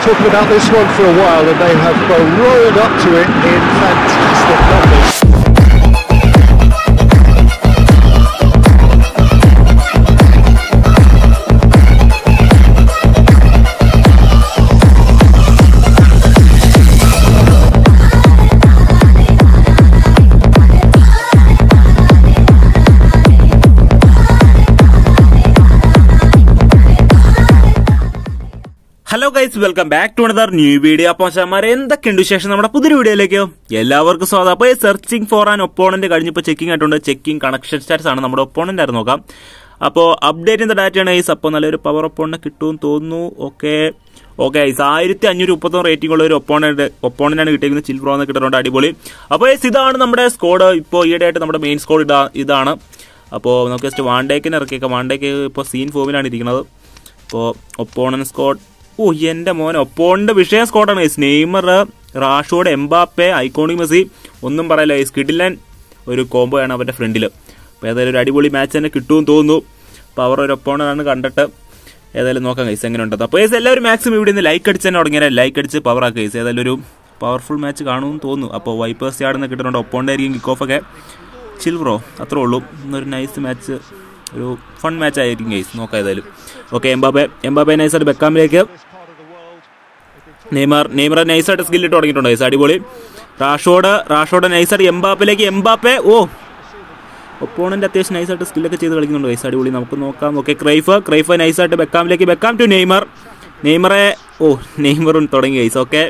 talking about this one for a while, and they have uh, rolled up to it in fantastic numbers. Hello guys welcome back to another new video അപ്പോൾ ചമാരെ എന്തൊക്കെയുണ്ട് വിശേഷം നമ്മുടെ പുതിയ വീഡിയോയിലേക്ക് എല്ലാവർക്കും സ്വാഗതം അപ്പോൾ സെർച്ചിങ് ഫോർ ആൻ ഒപ്പോണന്റ് കഴിഞ്ഞപ്പോൾ ചെക്കിംഗ് ആയിട്ടുണ്ട് ചെക്കിംഗ് കണക്ഷൻ സ്റ്റാറ്റസ് ആണ് നമ്മുടെ ഒപ്പോണന്റ് ആയിരുന്നു നോക്കാം അപ്പോൾ അപ്ഡേറ്റ് ചെയ്ത ഡാറ്റയാണ് ഗൈസ് അപ്പോൾ നല്ലൊരു പവർ ഒപ്പോണന്റ് കിട്ടുമെന്ന് തോന്നുന്നു ഓക്കെ ഓക്കെ ഗൈസ് ആയിരത്തി അഞ്ഞൂറ്റി മുപ്പത്തൊന്ന് റേറ്റിംഗ് ഉള്ള ഒരു ഒപ്പോണന്റ് ഒപ്പോണന്റാണ് കിട്ടിയിരിക്കുന്നത് ചിൽബ്രോ എന്ന് കിട്ടുന്നുണ്ട് അടിപൊളി അപ്പോൾ ഗൈസ് ഇതാണ് നമ്മുടെ സ്കോഡ് ഇപ്പോൾ ഈയിടെയായിട്ട് നമ്മുടെ മെയിൻ സ്കോഡ് ഇതാ ഇതാണ് അപ്പോൾ നമുക്ക് ജസ്റ്റ് വാണ്ടേക്കിന് ഇറക്കിയേക്കാം വാണ്ടേക്ക് ഇപ്പോൾ സീൻ ഫോമിലാണ് ഇരിക്കുന്നത് ഇപ്പോൾ ഒപ്പോണൻ സ്കോഡ് ഓ എന്റെ മോൻ ഒപ്പോണിന്റെ വിഷയം സ്കോഡാണ് guys Neymar Rashford Mbappe iconic Messi ഒന്നും പറയില്ല ഗൈസ് കിടിലൻ ഒരു കോംബോ ആണ് അവരുടെ ഫ്രണ്ടിൽ അപ്പോൾ ഏതായാലും ഒരു അടിപൊളി മാച്ച് തന്നെ കിട്ടുമെന്ന് തോന്നുന്നു അപ്പോൾ അവർ ഒരു ഒപ്പോണാണ് കണ്ടിട്ട് ഏതായാലും നോക്കാം ഗൈസ് എങ്ങനെ ഉണ്ടത് അപ്പോൾ ഗൈസ് എല്ലാവരും മാക്സിമം ഇവിടെ നിന്ന് ലൈക്ക് അടിച്ച് തന്നെ തുടങ്ങിയാൽ ലൈക്ക് അടിച്ച് പവർ ആക്കുക ഗൈസ് ഏതായാലും ഒരു പവർഫുൾ മാച്ച് കാണുമെന്ന് തോന്നുന്നു അപ്പോൾ വൈപ്പേഴ്സ് യാർഡിൽ കിട്ടുന്നുണ്ട് ഒപ്പോണ്ടായിരിക്കും കിക്ക് ഓഫ് ഒക്കെ ചിൽ ബ്രോ അത്രേ ഉള്ളൂ ഇന്നൊരു നൈസ് മാച്ച് ഒരു ഫൺ മാച്ച് ആയിരിക്കും ഗൈസ് നോക്കാം ഏതായാലും ഓക്കെ എംബാബെ എംബാബെ നൈസായിട്ട് ബെക്കാമിലേക്ക് നെയ്മർ നെയ്മർ നൈസായിട്ട് സ്കില്ലിട്ട് തുടങ്ങിയിട്ടുണ്ട് ഗൈസ് അടിപൊളി റാഷോഡ് റാഷോഡ് നൈസായിട്ട് എംബാപ്പിലേക്ക് എംബാപ്പെ ഓ ഒപ്പോണന്റ് അത്യാവശ്യം നൈസായിട്ട് സ്കില്ലൊക്കെ ചെയ്ത് കളിക്കുന്നുണ്ട് ഗൈസ് അടിപൊളി നമുക്ക് നോക്കാം ഓക്കെ ക്രൈഫ് ക്രൈഫ് നൈസായിട്ട് ബെക്കാമിലേക്ക് ബെക്കാം ടു നെയ്മർ നെയ്മറെ ഓ നെയ്മറും തുടങ്ങി ഗൈസ് ഓക്കെ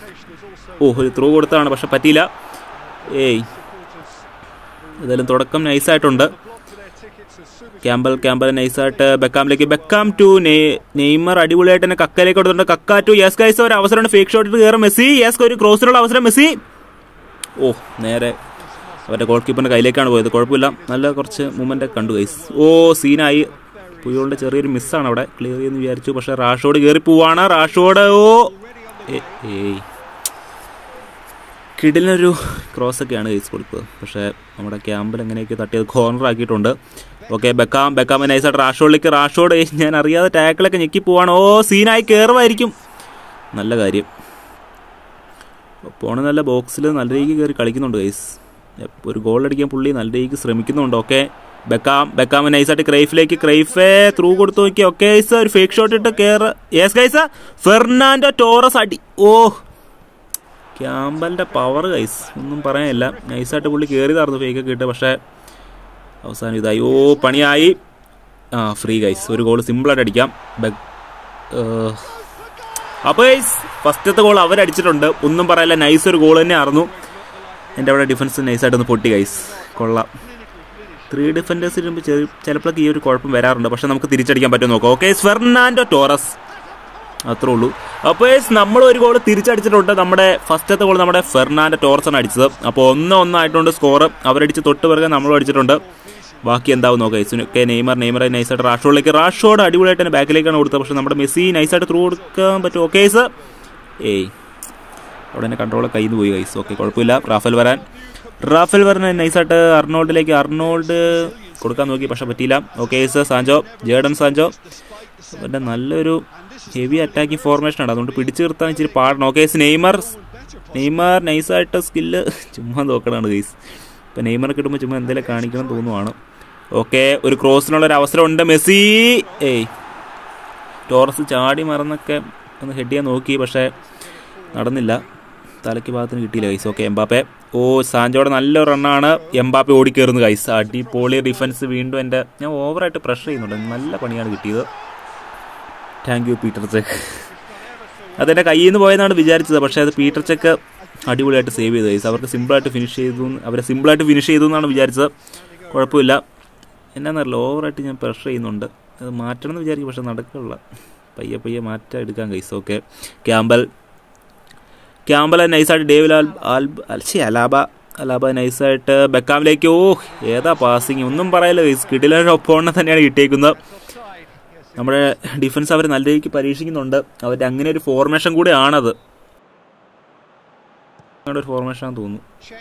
ഓ ഒരു ത്രൂ കൊടുത്താണ് പക്ഷെ പറ്റിയില്ല ഏയ് ഏതായാലും തുടക്കം നൈസായിട്ടുണ്ട് ക്യാമ്പൽ ക്യാമ്പൽ നൈസായിട്ട് ബെക്കാമിലേക്ക് ബെക്കാം ടു നെയ്മർ അടിപൊളിയായിട്ട് തന്നെ കക്കയിലേക്ക് കൊടുത്തിട്ടുണ്ട് കക്ക ടു യെസ് ഗൈസ് ഒരു അവസരമാണ് ഫേക്ക് ഷോട്ട് കയറും മെസ്സി യെസ് ഒരു ക്രോസിനുള്ള അവസരം മെസ്സി ഓ നേരെ അവരുടെ ഗോൾ കീപ്പറിന്റെ കയ്യിലേക്കാണ് പോയത് കുഴപ്പമില്ല നല്ല കുറച്ച് മൂവ്മെന്റ് ഒക്കെ കണ്ടു ഗൈസ് ഓ സീനായി പുയോളിന്റെ ചെറിയൊരു മിസ്സാണ് അവിടെ ക്ലിയർ ചെയ്യുന്നു വിചാരിച്ചു പക്ഷെ റാഷോട് കയറി പോവാണ് റാഷോട് ഓ ഏയ് കിടിലൊരു ക്രോസ് ഒക്കെയാണ് ഗൈസ് കൊടുത്തത് പക്ഷേ നമ്മുടെ ക്യാമ്പിൽ എങ്ങനെയൊക്കെ തട്ടിയത് കോർണർ ആക്കിയിട്ടുണ്ട് ഓക്കെ ബെക്കാം ബെക്കാം നൈസായിട്ട് റാഷോളിലേക്ക് റാഷോട് ഞാൻ അറിയാതെ ടാക്കിളൊക്കെ ഞെക്കി പോവാണ് ഓ സീനായി കയറുമായിരിക്കും നല്ല കാര്യം പോണ നല്ല ബോക്സിൽ നല്ല രീതിക്ക് കയറി കളിക്കുന്നുണ്ട് ഗൈസ് ഒരു ഗോൾ അടിക്കാൻ പുള്ളി നല്ല രീതിക്ക് ശ്രമിക്കുന്നുണ്ട് ഓക്കെ ബെക്കാം ബെക്കാം നൈസായിട്ട് ക്രൈഫിലേക്ക് ക്രൈഫേ ത്രൂ കൊടുത്തു നോക്കി ഓക്കെ ഒരു ഫേക്ക് ഷോട്ട് ഇട്ട് കയറ് യെസ് ഗൈസ് ഫെർണാൻഡോ ടോറസ് അടി ഓ ക്യാമ്പലിന്റെ പവർ ഗൈസ് ഒന്നും പറയാനില്ല നൈസായിട്ട് പുള്ളി കയറി തറന്നു ഫേക്കൊക്കെ ഇട്ട് പക്ഷേ അവസാനം ഇതായി ഓ പണിയായി ആ ഫ്രീ ഗൈസ് ഒരു ഗോൾ സിമ്പിളായിട്ട് അടിക്കാം അപ്പോൾ ഗൈസ് ഫസ്റ്റത്തെ ഗോൾ അവരടിച്ചിട്ടുണ്ട് ഒന്നും പറയില്ല നൈസ് ഒരു ഗോൾ തന്നെ ആയിരുന്നു എൻ്റെ അവിടെ ഡിഫൻസ് നൈസായിട്ട് ഒന്ന് പൊട്ടി ഗൈസ് കൊള്ളാം ത്രീ ഡിഫൻഡേഴ്സ് ഇടുമ്പോൾ ചിലപ്പോഴൊക്കെ ഈ ഒരു കുഴപ്പം വരാറുണ്ട് പക്ഷെ നമുക്ക് തിരിച്ചടിക്കാൻ പറ്റും നോക്കാം ഓക്കെ ഫെർണാൻഡോ ടോറസ് അത്രേ ഉള്ളൂ അപ്പോൾ നമ്മൾ ഒരു ഗോൾ തിരിച്ചടിച്ചിട്ടുണ്ട് നമ്മുടെ ഫസ്റ്റത്തെ ഗോൾ നമ്മുടെ ഫെർണാൻഡോ ടോർസാണ് അടിച്ചത് അപ്പോൾ ഒന്ന് ഒന്നായിട്ടുണ്ട് സ്കോർ അവരടിച്ച് തൊട്ട് പിറകെ നമ്മളും അടിച്ചിട്ടുണ്ട് ബാക്കി എന്താവും നോക്കാം ഇസുനൊക്കെ നെയ്മർ നെയ്മർ നൈസായിട്ട് റാഷോഡിലേക്ക് റാഷോഡ് അടിപൊളിയായിട്ട് തന്നെ ബാക്കിലേക്കാണ് കൊടുത്തത് പക്ഷേ നമ്മുടെ മെസ്സി നൈസായിട്ട് ത്രൂ കൊടുക്കാൻ പറ്റും ഓക്കെ സർ ഏയ് അവിടെ തന്നെ കൺട്രോൾ കയ്യിൽ നിന്ന് പോയി ഗൈസ് ഓക്കെ കുഴപ്പമില്ല റാഫേൽ വരാൻ റാഫേൽ വരാൻ നൈസായിട്ട് അർണോൾഡിലേക്ക് അർണോൾഡ് കൊടുക്കാൻ നോക്കി പക്ഷെ പറ്റിയില്ല okay sir Sancho Jadon Sancho അവരുടെ നല്ലൊരു ഹെവി അറ്റാക്കിംഗ് ഫോർമേഷനാണ് അതുകൊണ്ട് പിടിച്ചു നിർത്താൻ ഇച്ചിരി പാടണം ഓക്കെ നെയ്മർ നെയ്മർ നൈസായിട്ട് സ്കില്ല് ചുമ്മാ നോക്കണമാണ് ഗൈസ് ഇപ്പം നെയ്മർ കിട്ടുമ്പോൾ ചുമ്മാ എന്തെങ്കിലും കാണിക്കണം തോന്നുവാണ് ഓക്കെ ഒരു ക്രോസിനുള്ള ഒരു അവസരമുണ്ട് മെസ്സി ഏയ് ടോറസ് ചാടി മറന്നൊക്കെ ഒന്ന് ഹെഡ് ചെയ്യാൻ നോക്കി പക്ഷേ നടന്നില്ല തലയ്ക്ക് ഭാഗത്തിന് കിട്ടിയില്ല ഗൈസ് ഓക്കെ എംബാപ്പെ ഓ സാഞ്ചോടെ നല്ലൊരു റണ്ണാണ് എംബാപ്പെ ഓടിക്കയറുന്നു ഗൈസ് അടിപൊളി ഡിഫൻസ് വീണ്ടും എൻ്റെ ഞാൻ ഓവറായിട്ട് പ്രഷർ ചെയ്യുന്നുണ്ട് നല്ല പണിയാണ് കിട്ടിയത് താങ്ക് യു പീറ്റർ ചെക്ക് അതെൻ്റെ കയ്യിൽ നിന്ന് പോയെന്നാണ് വിചാരിച്ചത് പക്ഷേ അത് പീറ്റർ ചെക്ക് അടിപൊളിയായിട്ട് സേവ് ചെയ്തു ഗൈസ് അവർക്ക് സിമ്പിളായിട്ട് ഫിനിഷ് ചെയ്തു അവരെ സിമ്പിളായിട്ട് ഫിനിഷ് ചെയ്തു എന്നാണ് വിചാരിച്ചത് കുഴപ്പമില്ല എന്നാന്നറിയില്ല ഓവറായിട്ട് ഞാൻ പ്രഷർ ചെയ്യുന്നുണ്ട് അത് മാറ്റണം എന്ന് വിചാരിക്കും പക്ഷെ നടക്കില്ല പയ്യെ പയ്യെ മാറ്റം എടുക്കാൻ ഗൈസ് ഓക്കെ ക്യാമ്പൽ ക്യാമ്പൽ നൈസായിട്ട് ഡേവിൽ ആൽ ആൽബ് അൽച്ചി അലാബ അലാബ നൈസായിട്ട് ബെക്കാമിലേക്ക് ഓ ഏതാ പാസിങ് ഒന്നും പറയല്ല ഗൈസ് കിടിലൊരു ഒപ്പോണ തന്നെയാണ് കിട്ടിയേക്കുന്നത് നമ്മുടെ ഡിഫൻസ് അവർ നല്ല രീതിക്ക് പരീക്ഷിക്കുന്നുണ്ട് അവരുടെ അങ്ങനെ ഒരു ഫോർമേഷൻ കൂടെ ആണത് ഒരു ഫോർമേഷൻ ആണെന്ന് തോന്നുന്നു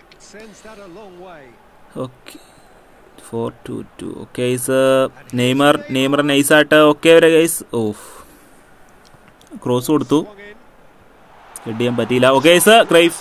okay four two two okay guys Neymar Neymar നൈസായിട്ട് ഓക്കെ വരെ ഗൈസ് ഓ ക്രോസ് കൊടുത്തു ഹെഡ് ചെയ്യാൻ പറ്റിയില്ല ഓക്കെ സർ ക്രൈഫ്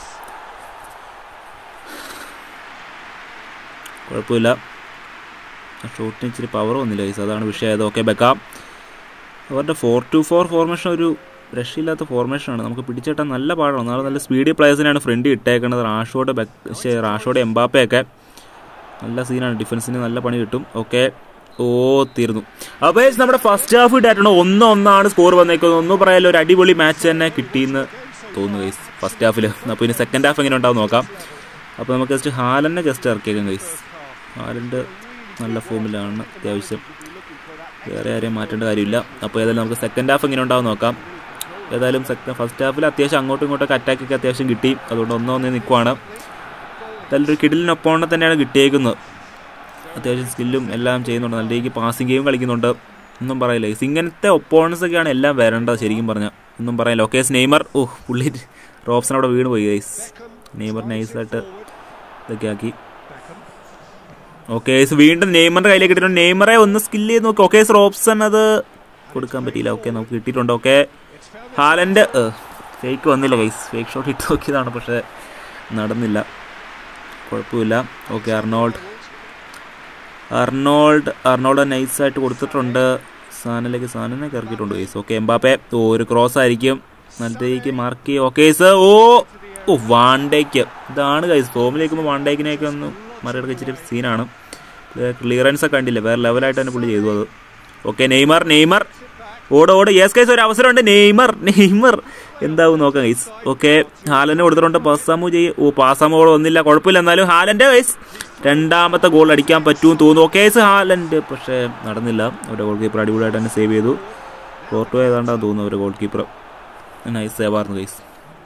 കുഴപ്പമില്ല ഷോട്ടിന് ഇച്ചിരി പവർ വന്നില്ല ഗൈസ് അതാണ് വിഷയമായത് ഓക്കെ ബെക്കാം അവരുടെ ഫോർ ടു ഫോർ ഫോർമേഷൻ ഒരു രക്ഷയില്ലാത്ത ഫോർമേഷനാണ് നമുക്ക് പിടിച്ചിട്ടാൽ നല്ല പാടാണ് നാളെ നല്ല സ്പീഡി പ്ലേയേഴ്സിനാണ് ഫ്രണ്ട് ഇട്ടേക്കുന്നത് റാഷോടെ ബെക്ക് റാഷോടെ എംബാപ്പയൊക്കെ നല്ല സീനാണ് ഡിഫൻസിന് നല്ല പണി കിട്ടും ഓക്കെ ഓ തീർന്നു അപ്പോൾ guys, നമ്മുടെ ഫസ്റ്റ് ഹാഫ് ഇട്ടായിട്ടുണ്ട് ഒന്ന് ഒന്നാണ് സ്കോർ വന്നേക്കുന്നത് ഒന്നും പറയാലോ ഒരു അടിപൊളി മാച്ച് തന്നെ കിട്ടിയെന്ന് തോന്നുന്നു ഗൈസ് ഫസ്റ്റ് ഹാഫിൽ അപ്പോൾ ഇനി സെക്കൻഡ് ഹാഫ് എങ്ങനെ ഉണ്ടാവും നോക്കാം അപ്പോൾ നമുക്ക് ജസ്റ്റ് ഹാലന്നെ ജസ്റ്റ് ഇറക്കിയേക്കാം ഗൈസ് ഹാലൻ്റെ നല്ല ഫോമിലാണ് അത്യാവശ്യം വേറെ ആരെയും മാറ്റേണ്ട കാര്യമില്ല അപ്പോൾ ഏതായാലും നമുക്ക് സെക്കൻഡ് ഹാഫ് എങ്ങനെ ഉണ്ടാവും നോക്കാം ഏതായാലും സെക്കൻഡ് ഫസ്റ്റ് ഹാഫിൽ അത്യാവശ്യം അങ്ങോട്ടും ഇങ്ങോട്ടൊക്കെ അറ്റാക്കൊക്കെ അത്യാവശ്യം കിട്ടി അതുകൊണ്ട് ഒന്നോ ഒന്നേ നിൽക്കുവാണ് നല്ലൊരു കിഡിലിനൊപ്പം തന്നെയാണ് കിട്ടിയേക്കുന്നത് അത്യാവശ്യം സ്കില്ലും എല്ലാം ചെയ്യുന്നുണ്ട് നല്ല രീതിക്ക് പാസിംഗ് ഗെയിം കളിക്കുന്നുണ്ട് ഒന്നും പറയില്ല ഗൈസ് ഇങ്ങനത്തെ ഒപ്പോണൻസ് ഒക്കെയാണ് എല്ലാം വരേണ്ടത് ശരിക്കും പറഞ്ഞാൽ ഒന്നും പറയില്ല ഓക്കെ നെയ്മർ ഓ പുള്ളി റോബ്സൺ അവിടെ വീണ് പോയി ഗൈസ് നെയ്മർ നൈസായിട്ട് ഇതൊക്കെ ആക്കി ഓക്കെ വീണ്ടും നെയ്മറിന്റെ കയ്യിലേക്ക് കിട്ടിയിട്ടുണ്ട് നെയ്മറെ ഒന്ന് സ്കില്ല് ചെയ്ത് നോക്കി ഓക്കെ റോബ്സൺ അത് കൊടുക്കാൻ പറ്റിയില്ല ഓക്കെ നമുക്ക് കിട്ടിയിട്ടുണ്ട് ഓക്കെ ഹാലൻഡ് ഫേക്ക് വന്നില്ല ഗൈസ് ഫേക്ക് ഷോട്ട് ഇട്ട് നോക്കിയതാണ് പക്ഷേ നടന്നില്ല കുഴപ്പമില്ല ഓക്കെ അർണോൾഡ് അർണോൾഡ് അർണോൾഡ് നൈസായിട്ട് കൊടുത്തിട്ടുണ്ട് സാനിലേക്ക് സാനിനെ ഇറക്കിയിട്ടുണ്ട് ഗൈസ് ഓക്കെ എംബാപ്പെ ഓ ഒരു ക്രോസ് ആയിരിക്കും നല്ല രീതിക്ക് മാർക്ക് ചെയ്യും ഓക്കെ സർ ഓ ഓ വാണ്ടേക്ക് ഇതാണ് ഗൈസ് ഫോമിലേക്കുമ്പോൾ വാണ്ടേക്കിനെയൊക്കെ ഒന്ന് മറികടക്ക ഇച്ചിരി സീനാണ് ക്ലിയറൻസ് ഒക്കെ കണ്ടില്ല വേറെ ലെവലായിട്ട് തന്നെ പുള്ളി ചെയ്തു അത് ഓക്കെ നെയ്മർ നെയ്മർ ഓട് ഓട് യെസ് ഗൈസ് ഒരു അവസരമുണ്ട് നെയ്മർ നെയ്മർ എന്താവും നോക്കാം ഗൈസ് ഓക്കെ ഹാലന് കൊടുത്തിട്ടുണ്ട് പാസാമു ചെയ്യും ഓ പാസാമു ഗോൾ ഒന്നില്ല കുഴപ്പമില്ല എന്നാലും ഹാലൻ്റെ ഗൈസ് രണ്ടാമത്തെ ഗോൾ അടിക്കാൻ പറ്റുമെന്ന് തോന്നുന്നു ഓക്കെ ഗൈസ് ഹാലൻഡ് പക്ഷേ നടന്നില്ല അവരുടെ ഗോൾ കീപ്പർ അടിപൊളിയായിട്ട് തന്നെ സേവ് ചെയ്തു ഫോർട്ടോ ഏതാണ്ടാന്ന് തോന്നുന്നു അവരുടെ ഗോൾ കീപ്പർ നൈസ് സേവായിരുന്നു ഗൈസ്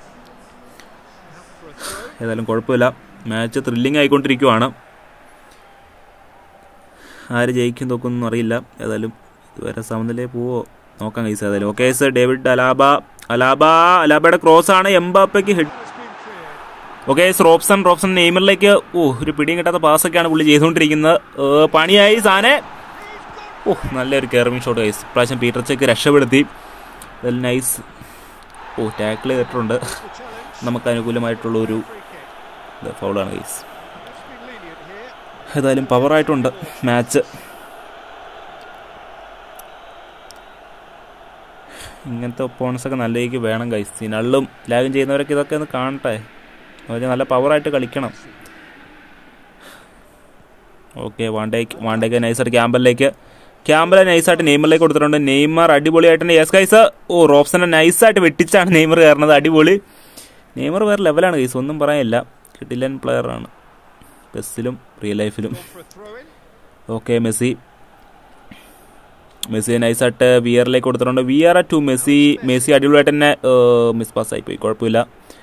ഏതായാലും കുഴപ്പമില്ല മാച്ച് ത്രില്ലിംഗ് ആയിക്കൊണ്ടിരിക്കുവാണ് ആര് ജയിക്കും തോക്കൊന്നും അറിയില്ല ഏതായാലും ഇതുവരെ സമനിലയിൽ പോവോ നോക്കാം കൈസ് ഏതായാലും okay sir David Alaba Alaba അലാബയുടെ ക്രോസ് ആണ് എംബാപ്പയ്ക്ക് ഹെഡ് ഓക്കെ റോബ്സൺ റോബ്സൺ നെയ്മറിലേക്ക് ഓ ഒരു പിടിയും കിട്ടാത്ത പാസ്സൊക്കെയാണ് പുള്ളി ചെയ്തുകൊണ്ടിരിക്കുന്നത് ഏ, പണിയായി സാനെ ഓ നല്ലൊരു കെയറിംഗ് ഷോട്ട് കൈസ് പ്രാവശ്യം പീറ്റർ ചെക്ക് രക്ഷപ്പെടുത്തി വെൽ നൈസ് ഓ ടാക്കിൾ ചെയ്തിട്ടുണ്ട് നമുക്ക് അനുകൂലമായിട്ടുള്ള ഒരു ഫൗളാണ് കൈസ് ഏതായാലും പവറായിട്ടുണ്ട് മാച്ച് ഇങ്ങനത്തെ ഒപ്പോണൻസ് ഒക്കെ നല്ല രീതിക്ക് വേണം കൈസ് സിനള്ളും ലാഗും ചെയ്യുന്നവരൊക്കെ ഇതൊക്കെ ഒന്ന് കാണട്ടെ എന്നുവെച്ചാൽ നല്ല പവറായിട്ട് കളിക്കണം ഓക്കെ വാണ്ടേക്ക് വാണ്ടേക്ക് നൈസായിട്ട് ക്യാമ്പലിലേക്ക് ക്യാമ്പല നൈസായിട്ട് നെയ്മറിലേക്ക് കൊടുത്തിട്ടുണ്ട് നെയ്മർ അടിപൊളിയായിട്ടുണ്ട് യെസ് കൈസ് ഓ റോബ്സനെ നൈസായിട്ട് വെട്ടിച്ചാണ് നെയ്മർ കയറുന്നത് അടിപൊളി നെയ്മർ വേറെ ലെവലാണ് കൈസ് ഒന്നും പറയാനില്ല കിട്ടില്ലൻ പ്ലെയറാണ് ബസ്സിലും റിയൽ ലൈഫിലും ഓക്കെ മെസ്സി മെസ്സി നൈസായിട്ട് വിയറിലേക്ക് കൊടുത്തിട്ടുണ്ട് വിയർ ടു മെസ്സി മെസ്സി അടിപൊളിയായിട്ട് തന്നെ മിസ് പാസ്സായി പോയി കുഴപ്പമില്ല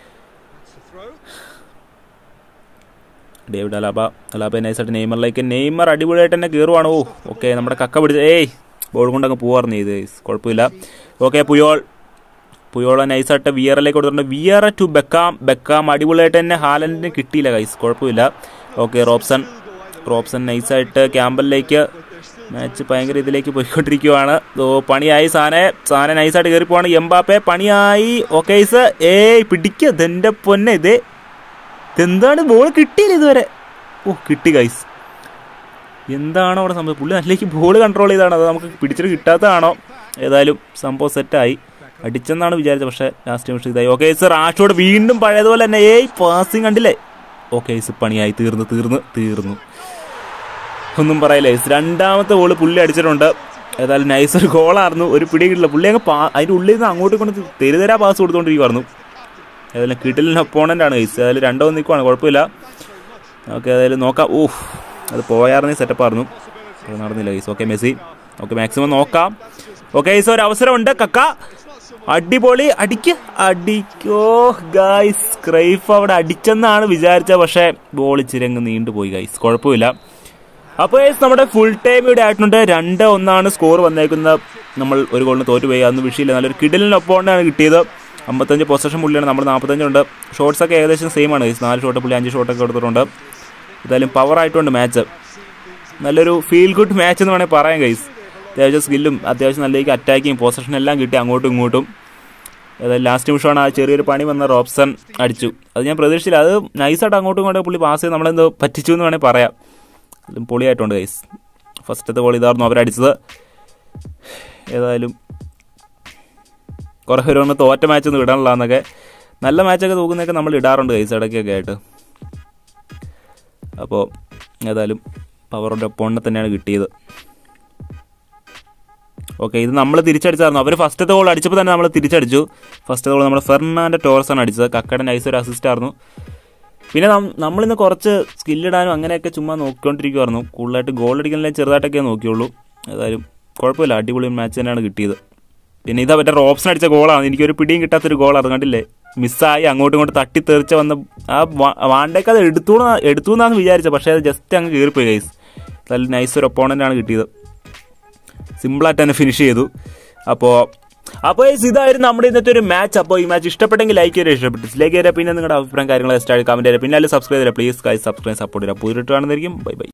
ഡേവിഡ് അലാബ അലാബ നൈസായിട്ട് നെയ്മറിലേക്ക് നെയ്മർ അടിപൊളിയായിട്ട് തന്നെ കയറുവാണ് ഓ ഓക്കെ നമ്മുടെ കക്ക പിടിച്ച് ഏയ് ബോൾ കൊണ്ടങ്ങ് പോവാറുണ്ട് ഇത് കുഴപ്പമില്ല ഓക്കെ പുയോൾ പുയോള നൈസായിട്ട് വിയറിലേക്ക് കൊടുത്തിട്ടുണ്ട് വിയർ ടു ബെക്കാം ബെക്കാം അടിപൊളിയായിട്ട് തന്നെ ഹാലൻഡിന് കിട്ടിയില്ല ഗൈസ് കുഴപ്പമില്ല ഓക്കെ റോബ്സൺ റോബ്സൺ നൈസായിട്ട് ക്യാമ്പലിലേക്ക് മാച്ച് ഭയങ്കര ഇതിലേക്ക് പോയിക്കൊണ്ടിരിക്കുവാണ് ഓ പണിയായി സാനെ സാനെ നൈസായിട്ട് കയറി പോവാണ് എംബാപ്പെ പണിയായി ഓക്കെ ഏയ് പിടിക്കുക ഇതെന്റെ പൊന്നെ ഇതേ ഇതെന്താണ് ബോൾ കിട്ടിയില്ല ഇതുവരെ ഓ കിട്ടി ഗൈസ് എന്താണ് അവിടെ സംഭവം പുള്ളി നല്ലേക്ക് ബോൾ കൺട്രോൾ ചെയ്താണ് അത് നമുക്ക് പിടിച്ചിട്ട് കിട്ടാത്തതാണോ ഏതായാലും സംഭവം സെറ്റായി അടിച്ചെന്നാണ് വിചാരിച്ചത് പക്ഷേ ലാസ്റ്റ് നിമിഷം ഇതായി ഓക്കെ സർ ആഷോട് വീണ്ടും പഴയതുപോലെ തന്നെ ഏയ് പാസിങ് കണ്ടില്ലേ ഓക്കെ സർ പണിയായി തീർന്നു തീർന്നു തീർന്നു ഒന്നും പറയില്ല ഗൈസ് രണ്ടാമത്തെ ഗോള് പുള്ളി അടിച്ചിട്ടുണ്ട് ഏതായാലും നൈസ് ഒരു ഗോളായിരുന്നു ഒരു പിടി കിട്ടില്ല പുള്ളി അങ്ങ് പാ അതിൻ്റെ ഉള്ളിൽ നിന്ന് അങ്ങോട്ടും കൊണ്ട് തെരുതരാ പാസ് കൊടുത്തുകൊണ്ടിരിക്കുവായിരുന്നു ഏതായാലും കിട്ടിലിന് ഒപ്പോണൻ്റ് ആണ് ഗൈസ് ഏതായാലും രണ്ടോ നിൽക്കുവാണ് കുഴപ്പമില്ല ഓക്കെ ഏതായാലും നോക്കാം ഓ അത് പോയാർന്നേ സെറ്റപ്പായിരുന്നു അത് നടന്നില്ല guys okay Messi okay maximum നോക്കാം ഓക്കെ ഗൈസ് ഒരു അവസരമുണ്ട് കക്ക അടിപൊളി അടിക്ക് അടിക്കോ ഗൈസ് ക്രൈഫ് അവിടെ അടിച്ചെന്നാണ് വിചാരിച്ചത് പക്ഷേ ബോൾ ഇച്ചിരി അങ്ങ് നീണ്ടുപോയി ഗൈസ് കുഴപ്പമില്ല അപ്പോൾ ഗൈസ് നമ്മുടെ ഫുൾ ടൈം ഇവിടെ ആയിട്ടുണ്ട് രണ്ട് ഒന്നാണ് സ്കോർ വന്നേക്കുന്നത് നമ്മൾ ഒരു ഗോളിന് തോറ്റുപോയി അന്ന് വിഷയമില്ല നല്ലൊരു കിടലിനൊപ്പമാണ് കിട്ടിയത് അമ്പത്തഞ്ച് പൊസഷൻ പുള്ളിയാണ് നമ്മൾ നാൽപ്പത്തഞ്ചുണ്ട് ഷോട്ട്സ് ഒക്കെ ഏകദേശം സെയിം ആണ് ഗൈസ് നാല് ഷോട്ട് പുള്ളി അഞ്ച് ഷോട്ടൊക്കെ കൊടുത്തിട്ടുണ്ട് എന്തായാലും പവർ ആയിട്ടുണ്ട് മാച്ച് നല്ലൊരു ഫീൽ ഗുഡ് മാച്ച് എന്ന് വേണമെങ്കിൽ പറയാം ഗൈസ് അത്യാവശ്യം സ്കില്ലും അത്യാവശ്യം നല്ല രീതിക്ക് അറ്റാക്കിങ് പൊസഷൻ എല്ലാം കിട്ടി അങ്ങോട്ടും ഇങ്ങോട്ടും ഏതായാലും ലാസ്റ്റ് നിമിഷമാണ് ആ ചെറിയൊരു പണി വന്ന റോബ്സൺ അടിച്ചു അത് ഞാൻ പ്രതീക്ഷിച്ചില്ല അത് നൈസായിട്ട് അങ്ങോട്ടും ഇങ്ങോട്ടും പുള്ളി പാസ് ചെയ്ത് നമ്മളെന്തോ പറ്റിച്ചു എന്ന് വേണമെങ്കിൽ പറയാം അതും പൊളിയായിട്ടുണ്ട് ഗൈസ് ഫസ്റ്റത്തെ ഗോൾ ഇതായിരുന്നു അവരടിച്ചത് ഏതായാലും കുറേ പേര് ഒന്ന് തോറ്റ മാച്ചൊന്നും ഇടാനുള്ള എന്നൊക്കെ നല്ല മാച്ചൊക്കെ തൂക്കുന്നതൊക്കെ നമ്മൾ ഇടാറുണ്ട് ഗൈസ് ഇടയ്ക്കൊക്കെ ആയിട്ട് അപ്പോൾ ഏതായാലും പവറിൻ്റെ ഒപ്പോണിനെ തന്നെയാണ് കിട്ടിയത് ഓക്കെ ഇത് നമ്മൾ തിരിച്ചടിച്ചായിരുന്നു അവർ ഫസ്റ്റത്തെ ഗോൾ അടിച്ചപ്പോൾ തന്നെ നമ്മൾ തിരിച്ചടിച്ചു ഫസ്റ്റത്തെ ഗോൾ നമ്മൾ ഫെർണാൻ്റെ ടോറസാണ് അടിച്ചത് കക്കയുടെ നൈസ് ഒരു അസിസ്റ്റ് ആയിരുന്നു പിന്നെ നം- നമ്മളിന്ന് കുറച്ച് സ്കില്ലിടാനും അങ്ങനെയൊക്കെ ചുമ്മാ നോക്കിക്കൊണ്ടിരിക്കുമായിരുന്നു കൂടുതലായിട്ട് ഗോൾ അടിക്കാനെല്ലാം ചെറുതായിട്ടൊക്കെ നോക്കിയുള്ളൂ ഏതായാലും കുഴപ്പമില്ല അടിപൊളി മാച്ച് തന്നെയാണ് കിട്ടിയത് പിന്നെ ഇതാ മറ്റേ റോപ്സൺ അടിച്ച ഗോളാണ് എനിക്കൊരു പിടിയും കിട്ടാത്തൊരു ഗോളാണ് കണ്ടില്ലേ മിസ്സായി അങ്ങോട്ടും ഇങ്ങോട്ടും തട്ടി തെറിച്ച വന്ന ആ വാ- വാണ്ടേക്ക് അത് എടുത്തു എടുത്തു എന്നാണ് വിചാരിച്ചത് പക്ഷേ അത് ജസ്റ്റ് അങ്ങ് കീറിപ്പോയി ഗൈസ് നല്ല നൈസ് ഒരു ഒപ്പോണൻ്റാണ് കിട്ടിയത് സിമ്പിളായിട്ട് തന്നെ ഫിനിഷ് ചെയ്തു അപ്പോൾ അപ്പോൾ ഇതായിരുന്നു നമ്മുടെ ഇന്നത്തെ ഒരു മാച്ച് അപ്പോൾ ഈ മാച്ച് ഇഷ്ടപ്പെട്ടെങ്കിൽ ലൈക്ക് ചെയ്യുക ഇഷ്ടപ്പെട്ടു ലൈക്ക് ചെയ്യുക പിന്നെ നിങ്ങളുടെ അഭിപ്രായം കാര്യങ്ങൾ ഇഷ്ടമായി കമൻറ്റ് ചെയ്യുക പിന്നെ അതിൽ സബ്സ്ക്രൈബ് ചെയ്യുക പ്ലീസ് ഗൈസ് സബ്സ്ക്രൈബ് സപ്പോർട്ട് ചെയ്യുക പുതിയിട്ട് കാണുന്നതായിരിക്കും ബൈ ബൈ